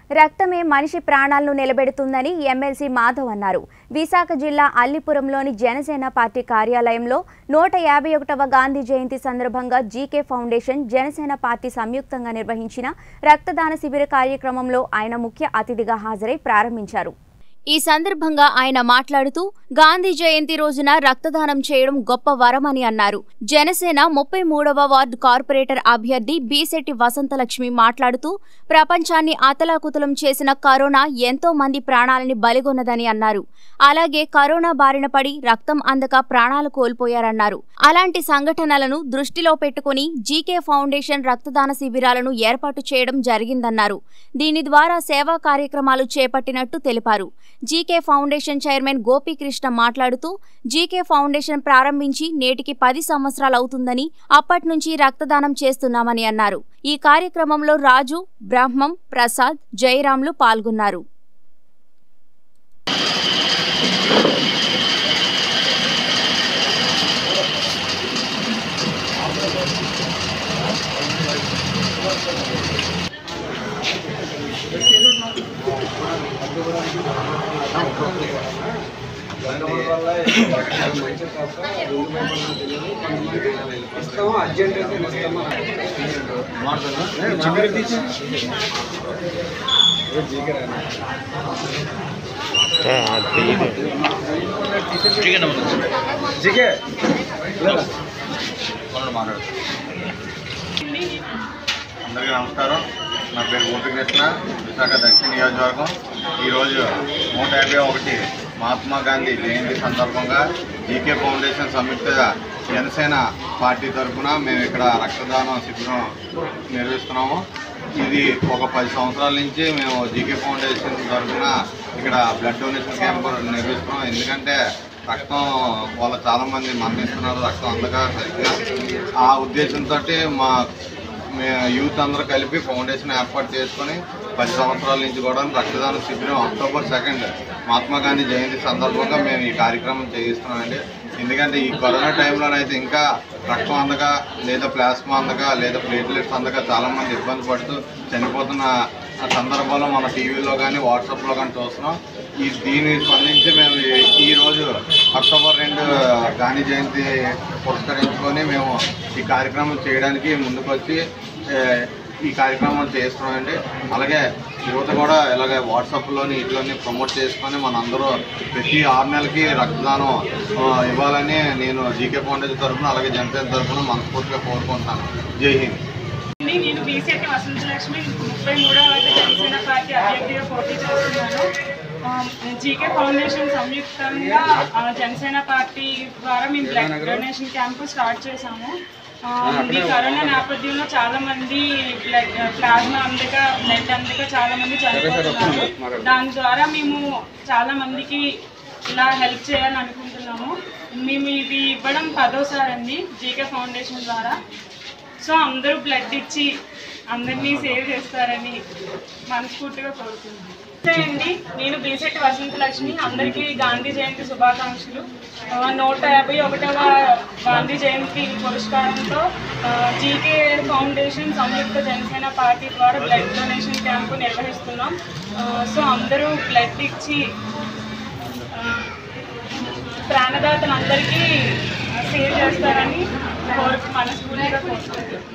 రక్తమే మనిషి ప్రాణాలను నిలబెడుతుందని ఎమ్మెల్సీ మాధవ్ అన్నారు విశాఖ జిల్లా అల్లిపురంలోని జనసేన పార్టీ కార్యాలయంలో నూట యాభై ఒకటవ గాంధీ జయంతి సందర్భంగా జీకే ఫౌండేషన్ జనసేన పార్టీ సంయుక్తంగా నిర్వహించిన రక్తదాన శిబిర కార్యక్రమంలో ఆయన ముఖ్య అతిథిగా హాజరై ప్రారంభించారు ఈ సందర్భంగా ఆయన మాట్లాడుతూ గాంధీ జయంతి రోజున రక్తదానం చేయడం గొప్ప వరమని అన్నారు జనసేన ముప్పై మూడవ వార్డు కార్పొరేటర్ అభ్యర్థి బీశెట్టి వసంతలక్ష్మి మాట్లాడుతూ ప్రపంచాన్ని అతలాకుతలం చేసిన కరోనా ఎంతో మంది ప్రాణాలని బలిగొన్నదని అన్నారు అలాగే కరోనా బారిన పడి రక్తం అందక ప్రాణాలు కోల్పోయారన్నారు అలాంటి సంఘటనలను దృష్టిలో పెట్టుకుని జీకే ఫౌండేషన్ రక్తదాన శిబిరాలను ఏర్పాటు చేయడం జరిగిందన్నారు దీని ద్వారా సేవా కార్యక్రమాలు చేపట్టినట్టు తెలిపారు జీకే ఫౌండేషన్ చైర్మన్ గోపీకృష్ణ మాట్లాడుతూ జీకే ఫౌండేషన్ ప్రారంభించి నేటికి పది సంవత్సరాలు అవుతుందని అప్పటి నుంచి రక్తదానం చేస్తున్నామని అన్నారు ఈ కార్యక్రమంలో రాజు బ్రహ్మం ప్రసాద్ జయరాంలు పాల్గొన్నారు ఇస్తాము అర్జెంట్ అయితే ఇస్తాము జిగే అందరికీ నమస్కారం నా పేరు గోపికృష్ణ విశాఖ దక్షిణ నియోజకవర్గం ఈరోజు నూట యాభై ఒకటి మహాత్మా గాంధీ జయంతి సందర్భంగా జీకే ఫౌండేషన్ సంయుక్త జనసేన పార్టీ తరఫున మేము ఇక్కడ రక్తదానం శిబిరం నిర్వహిస్తున్నాము ఇది ఒక పది సంవత్సరాల నుంచి మేము జీకే ఫౌండేషన్ తరఫున ఇక్కడ బ్లడ్ డొనేషన్ క్యాంప్ నిర్వహిస్తున్నాం ఎందుకంటే రక్తం వాళ్ళ చాలా మంది మరణిస్తున్నారు రక్తం అందక సరిగ్గా ఆ ఉద్దేశంతో మా మే యూత్ అందరూ కలిపి ఫౌండేషన్ ఏర్పాటు చేసుకొని పది సంవత్సరాల నుంచి కూడా రక్తదాన శిబిరం అక్టోబర్ సెకండ్ మహాత్మా గాంధీ జయంతి సందర్భంగా మేము ఈ కార్యక్రమం చేయిస్తున్నామండి ఎందుకంటే ఈ కరోనా టైంలోనైతే ఇంకా రక్తం అందక లేదా ప్లాస్మా అందక లేదా ప్లేట్లెట్స్ అందక చాలా మంది ఇబ్బంది పడుతూ చనిపోతున్న ఆ సందర్భంలో మన టీవీలో కానీ వాట్సాప్లో కానీ చూస్తున్నాం ఈ దీన్ని స్పందించి మేము ఈ- ఈ రోజు అక్టోబర్ రెండు గాంధీ జయంతి పురస్కరించుకొని మేము ఈ కార్యక్రమం చేయడానికి ముందుకొచ్చి ఏ, ఈ కార్యక్రమం చేస్తున్నామండి అలాగే యువత కూడా ఇలాగే వాట్సాప్లోని ఇట్లోని ప్రమోట్ చేసుకొని మనందరూ ప్రతి ఆరు నెలలకి రక్తదానం ఆ, ఇవ్వాలని నేను జీకే ఫౌండేషన్ తరఫున అలాగే జనసేన తరఫున మనస్ఫూర్తిగా కోరుకుంటున్నాను జై హింద్ అండి, నేను బీసెట్ వసంతలక్ష్మి ముప్పై మూడవ వార్డు జనసేన పార్టీ అభ్యర్థిగా పోటీ చేస్తున్నాను ఆ, జీకే ఫౌండేషన్ సంయుక్తంగా ఆ, జనసేన పార్టీ ద్వారా మేము బ్లడ్ డొనేషన్ క్యాంపు స్టార్ట్ చేశాము ఆ, ఈ కరోనా నేపథ్యంలో చాలా మంది బ్లడ్ ప్లాస్మా అందక బ్లడ్ అందక చాలా మంది చనిపోతున్నారు దాని ద్వారా మేము చాలా మందికి ఇలా హెల్ప్ చేయాలని అనుకుంటున్నాము మేము ఇది ఇవ్వడం పదోసారి అండి జీకే ఫౌండేషన్ ద్వారా సో అందరూ బ్లడ్ ఇచ్చి అందరినీ సేవ్ చేస్తారని మనస్ఫూర్తిగా కోరుకుంటున్నాను నమస్తే అండి నేను బీసెట్ వసంత లక్ష్మి అందరికీ గాంధీ జయంతి శుభాకాంక్షలు ఆ, నూట యాభై ఒకటవ గాంధీ జయంతి పురస్కారంతో ఆ, జీకే ఫౌండేషన్ సంయుక్త జనసేన పార్టీ ద్వారా బ్లడ్ డొనేషన్ క్యాంపు నిర్వహిస్తున్నాం ఆ, సో అందరూ బ్లడ్ ఇచ్చి ఆ, ప్రాణదాతలందరికీ సేవ్ చేస్తారని కోరు మనస్ఫూర్తిగా కోరుకుంటున్నాను